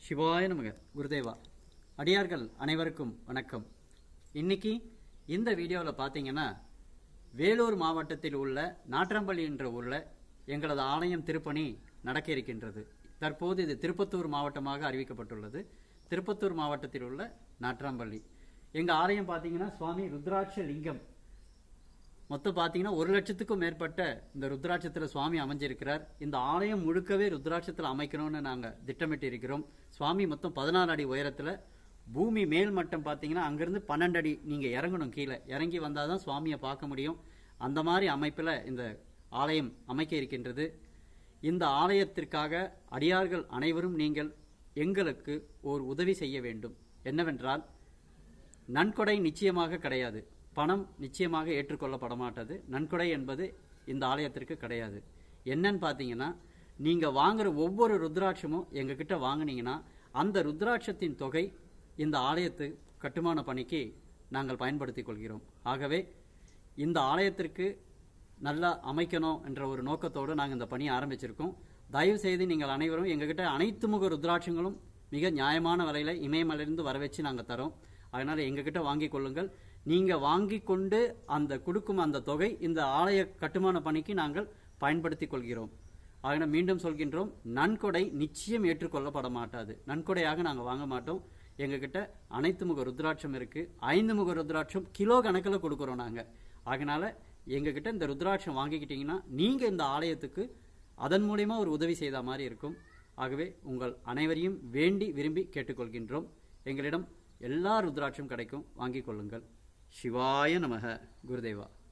சிவாய நமக குருதேவா அடியார்கள் அனைவருக்கும் வணக்கம் இன்னைக்கு இந்த வீடியோவில் பார்த்தீங்கன்னா வேலூர் மாவட்டத்தில் உள்ள நாற்றம்பள்ளி என்ற ஊரில் எங்களது ஆலயம் திருப்பணி நடக்க இருக்கின்றது தற்போது இது திருப்பத்தூர் மாவட்டமாக அறிவிக்கப்பட்டுள்ளது திருப்பத்தூர் மாவட்டத்தில் உள்ள நாற்றாம்பள்ளி எங்கள் ஆலயம் பார்த்தீங்கன்னா சுவாமி ருத்ராட்ச லிங்கம் மொத்தம் பார்த்தீங்கன்னா ஒரு லட்சத்துக்கும் மேற்பட்ட இந்த ருத்ராட்சத்தில் சுவாமி அமைஞ்சிருக்கிறார் இந்த ஆலயம் முழுக்கவே ருத்ராட்சத்தில் அமைக்கணும்னு நாங்கள் திட்டமிட்டு இருக்கிறோம் சுவாமி மொத்தம் பதினாறு அடி உயரத்தில் பூமி மேல் மட்டம் பார்த்தீங்கன்னா அங்கேருந்து பன்னெண்டு அடி நீங்கள் இறங்கணும் கீழே இறங்கி வந்தால் தான் சுவாமியை பார்க்க முடியும் அந்த மாதிரி அமைப்பில் இந்த ஆலயம் அமைக்க இருக்கின்றது இந்த ஆலயத்திற்காக அடியார்கள் அனைவரும் நீங்கள் எங்களுக்கு ஒரு உதவி செய்ய வேண்டும் என்னவென்றால் நன்கொடை நிச்சயமாக கிடையாது பணம் நிச்சயமாக ஏற்றுக்கொள்ளப்பட மாட்டது நன்கொடை என்பது இந்த ஆலயத்திற்கு கிடையாது என்னன்னு பார்த்தீங்கன்னா நீங்கள் வாங்குற ஒவ்வொரு ருத்ராட்சமும் எங்ககிட்ட வாங்குனீங்கன்னா அந்த ருத்ராட்சத்தின் தொகை இந்த ஆலயத்து கட்டுமான பணிக்கு நாங்கள் பயன்படுத்திக் கொள்கிறோம் ஆகவே இந்த ஆலயத்திற்கு நல்லா அமைக்கணும் என்ற ஒரு நோக்கத்தோடு நாங்கள் இந்த பணியை ஆரம்பிச்சிருக்கோம் தயவு செய்து நீங்கள் அனைவரும் எங்ககிட்ட அனைத்து முக ருத்ராட்சங்களும் மிக நியாயமான விலையில் இமயமலையிலிருந்து வர வச்சு நாங்கள் தரோம் அதனால் எங்ககிட்ட வாங்கி கொள்ளுங்கள் நீங்கள் வாங்கி கொண்டு அந்த கொடுக்கும் அந்த தொகை இந்த ஆலய கட்டுமான பணிக்கு நாங்கள் பயன்படுத்திக் கொள்கிறோம் அதனால் மீண்டும் சொல்கின்றோம் நன்கொடை நிச்சயம் ஏற்றுக்கொள்ளப்பட மாட்டாது நன்கொடையாக நாங்கள் வாங்க மாட்டோம் எங்ககிட்ட அனைத்து முக ருத்ராட்சம் இருக்கு ஐந்து முக ருத்ராட்சம் கிலோ கணக்கில் கொடுக்குறோம் நாங்கள் அதனால எங்ககிட்ட இந்த ருத்ராட்சம் வாங்கிக்கிட்டீங்கன்னா நீங்கள் இந்த ஆலயத்துக்கு அதன் மூலியமா ஒரு உதவி செய்த மாதிரி இருக்கும் ஆகவே உங்கள் அனைவரையும் வேண்டி விரும்பி கேட்டுக்கொள்கின்றோம் எங்களிடம் எல்லா ருத்ராட்சம் கிடைக்கும் வாங்கிக் கொள்ளுங்கள் சிவாய நமக குருதேவா